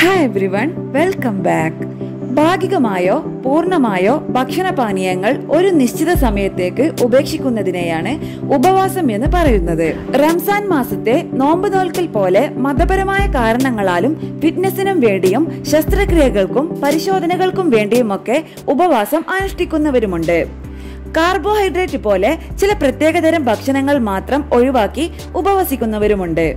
hi everyone welcome back ഭാഗികമായോ പൂർണ്ണമായോ ഭക്ഷണപാനീയങ്ങൾ ഒരു നിശ്ചിത സമയത്തേക്ക് ഉപേക്ഷിക്കുന്നതിനെയാണ് ഉപവാസം എന്ന് പറയുന്നത് റംസാൻ മാസത്തെ നോമ്പ് നോൽക്കൽ പോലെ മതപരമായ കാരണങ്ങളാലും ഫിറ്റ്നസിനും വേണ്ടിയും ശസ്ത്രക്രിയകൾക്കും പരിശോധനകൾക്കും വേണ്ടിയുമൊക്കെ ഉപവാസം അനുഷ്ഠിക്കുന്നവരുമുണ്ട് കാർബോഹൈഡ്രേറ്റ് പോലെ ചില പ്രത്യേകതരം ഭക്ഷണങ്ങൾ മാത്രം ഒഴിവാക്കി ഉപവസിക്കുന്നവരുമുണ്ട്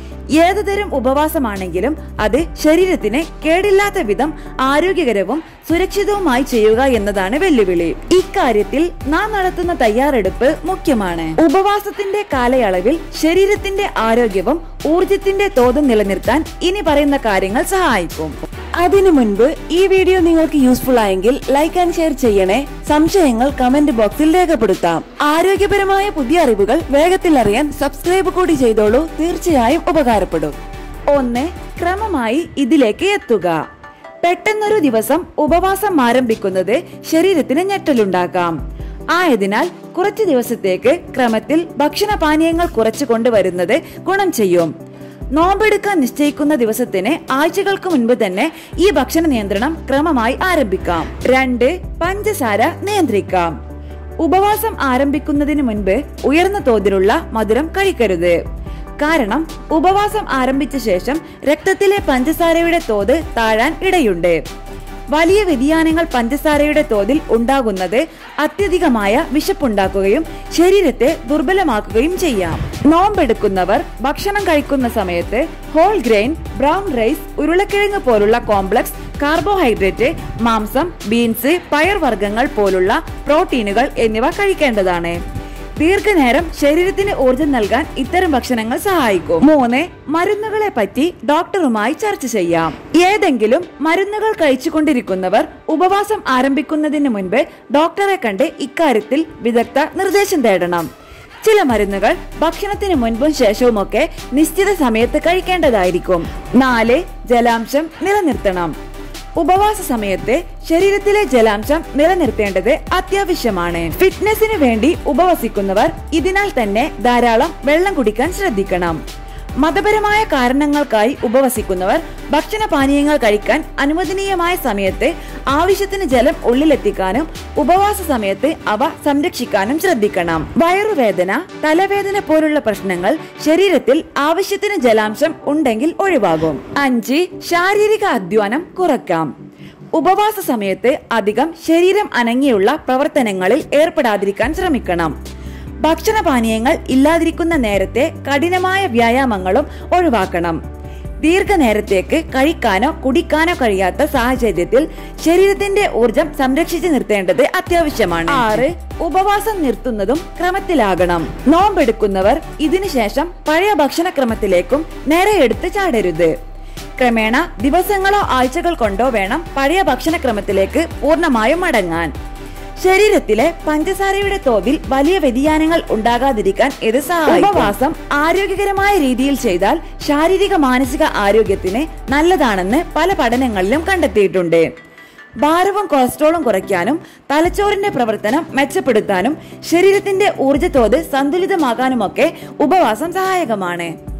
ഏതുതരം ഉപവാസമാണെങ്കിലും അത് ശരീരത്തിന് കേടില്ലാത്ത വിധം ആരോഗ്യകരവും സുരക്ഷിതവുമായി ചെയ്യുക എന്നതാണ് വെല്ലുവിളി ഇക്കാര്യത്തിൽ നാം നടത്തുന്ന തയ്യാറെടുപ്പ് മുഖ്യമാണ് ഉപവാസത്തിന്റെ കാലയളവിൽ ശരീരത്തിന്റെ ആരോഗ്യവും ഊർജത്തിന്റെ തോതും നിലനിർത്താൻ ഇനി പറയുന്ന കാര്യങ്ങൾ സഹായിക്കും അതിനു മുൻപ് ഈ വീഡിയോ നിങ്ങൾക്ക് യൂസ്ഫുൾ ആയെങ്കിൽ ലൈക്ക് ആൻഡ് ഷെയർ ചെയ്യണേ സംശയങ്ങൾ കമന്റ് ബോക്സിൽ രേഖപ്പെടുത്താം ആരോഗ്യപരമായ പുതിയ അറിവുകൾ വേഗത്തിൽ അറിയാൻ സബ്സ്ക്രൈബ് കൂടി ചെയ്തോളൂ തീർച്ചയായും ഉപകാരപ്പെടും ഒന്ന് ക്രമമായി ഇതിലേക്ക് എത്തുക പെട്ടെന്നൊരു ദിവസം ഉപവാസം ആരംഭിക്കുന്നത് ശരീരത്തിന് ഞെട്ടലുണ്ടാക്കാം ആയതിനാൽ കുറച്ചു ദിവസത്തേക്ക് ക്രമത്തിൽ ഭക്ഷണപാനീയങ്ങൾ കുറച്ചു കൊണ്ടുവരുന്നത് ഗുണം ചെയ്യും നോമ്പെടുക്കാൻ നിശ്ചയിക്കുന്ന ദിവസത്തിന് ആഴ്ചകൾക്ക് മുൻപ് തന്നെ ഈ ഭക്ഷണ നിയന്ത്രണം ക്രമമായി ആരംഭിക്കാം രണ്ട് പഞ്ചസാര നിയന്ത്രിക്കാം ഉപവാസം ആരംഭിക്കുന്നതിന് മുൻപ് ഉയർന്ന തോതിലുള്ള മധുരം കഴിക്കരുത് കാരണം ഉപവാസം ആരംഭിച്ച ശേഷം രക്തത്തിലെ പഞ്ചസാരയുടെ തോത് താഴാൻ ഇടയുണ്ട് വലിയ വ്യതിയാനങ്ങൾ പഞ്ചസാരയുടെ തോതിൽ ഉണ്ടാകുന്നത് അത്യധികമായ വിശപ്പുണ്ടാക്കുകയും ശരീരത്തെ ദുർബലമാക്കുകയും ചെയ്യാം നോമ്പെടുക്കുന്നവർ ഭക്ഷണം കഴിക്കുന്ന സമയത്ത് ഹോൾ ഗ്രെയിൻ ബ്രൗൺ റൈസ് ഉരുളക്കിഴങ്ങ് പോലുള്ള കോംപ്ലക്സ് കാർബോഹൈഡ്രേറ്റ് മാംസം ബീൻസ് പയർവർഗ്ഗങ്ങൾ പോലുള്ള പ്രോട്ടീനുകൾ എന്നിവ കഴിക്കേണ്ടതാണ് ദീർഘനേരം ശരീരത്തിന് ഊർജം നൽകാൻ ഇത്തരം ഭക്ഷണങ്ങൾ സഹായിക്കും മൂന്ന് മരുന്നുകളെ പറ്റി ഡോക്ടറുമായി ചർച്ച ചെയ്യാം ഏതെങ്കിലും മരുന്നുകൾ കഴിച്ചുകൊണ്ടിരിക്കുന്നവർ ഉപവാസം ആരംഭിക്കുന്നതിന് മുൻപ് ഡോക്ടറെ കണ്ട് ഇക്കാര്യത്തിൽ വിദഗ്ധ നിർദ്ദേശം തേടണം ചില മരുന്നുകൾ ഭക്ഷണത്തിന് മുൻപും ശേഷവുമൊക്കെ നിശ്ചിത സമയത്ത് കഴിക്കേണ്ടതായിരിക്കും നാല് ജലാംശം നിലനിർത്തണം ഉപവാസ സമയത്ത് ശരീരത്തിലെ ജലാംശം നിലനിർത്തേണ്ടത് അത്യാവശ്യമാണ് ഫിറ്റ്നസിന് വേണ്ടി ഉപവസിക്കുന്നവർ ഇതിനാൽ തന്നെ ധാരാളം വെള്ളം കുടിക്കാൻ ശ്രദ്ധിക്കണം മതപരമായ കാരണങ്ങൾക്കായി ഉപവസിക്കുന്നവർ ഭക്ഷണപാനീയങ്ങൾ കഴിക്കാൻ അനുവദനീയമായ സമയത്ത് ആവശ്യത്തിന് ജലം ഉള്ളിലെത്തിക്കാനും ഉപവാസ സമയത്ത് അവ സംരക്ഷിക്കാനും ശ്രദ്ധിക്കണം വയറുവേദന തലവേദന പോലുള്ള പ്രശ്നങ്ങൾ ശരീരത്തിൽ ആവശ്യത്തിന് ജലാംശം ഉണ്ടെങ്കിൽ ഒഴിവാകും അഞ്ച് ശാരീരിക അധ്വാനം കുറക്കാം ഉപവാസ സമയത്ത് അധികം ശരീരം അനങ്ങിയുള്ള പ്രവർത്തനങ്ങളിൽ ഏർപ്പെടാതിരിക്കാൻ ശ്രമിക്കണം ഭക്ഷണപാനീയങ്ങൾ ഇല്ലാതിരിക്കുന്ന നേരത്തെ കഠിനമായ വ്യായാമങ്ങളും ഒഴിവാക്കണം ദീർഘനേരത്തേക്ക് കഴിക്കാനോ കുടിക്കാനോ കഴിയാത്ത സാഹചര്യത്തിൽ ശരീരത്തിന്റെ ഊർജം സംരക്ഷിച്ചു നിർത്തേണ്ടത് അത്യാവശ്യമാണ് ആറ് ഉപവാസം നിർത്തുന്നതും ക്രമത്തിലാകണം നോമ്പെടുക്കുന്നവർ ഇതിനുശേഷം പഴയ ഭക്ഷണക്രമത്തിലേക്കും നേരെ എടുത്ത് ചാടരുത് ക്രമേണ ദിവസങ്ങളോ ആഴ്ചകൾ കൊണ്ടോ വേണം പഴയ ഭക്ഷണക്രമത്തിലേക്ക് പൂർണ്ണമായും മടങ്ങാൻ ശരീരത്തിലെ പഞ്ചസാരയുടെ തോതിൽ വലിയ വ്യതിയാനങ്ങൾ ഉണ്ടാകാതിരിക്കാൻ ഇത് സഹായിക്കും ഉപവാസം ആരോഗ്യകരമായ രീതിയിൽ ചെയ്താൽ ശാരീരിക മാനസിക ആരോഗ്യത്തിന് നല്ലതാണെന്ന് പല പഠനങ്ങളിലും കണ്ടെത്തിയിട്ടുണ്ട് ഭാരവും കൊളസ്ട്രോളും കുറയ്ക്കാനും തലച്ചോറിന്റെ പ്രവർത്തനം മെച്ചപ്പെടുത്താനും ശരീരത്തിന്റെ ഊർജ്ജത്തോത് സന്തുലിതമാകാനുമൊക്കെ ഉപവാസം സഹായകമാണ്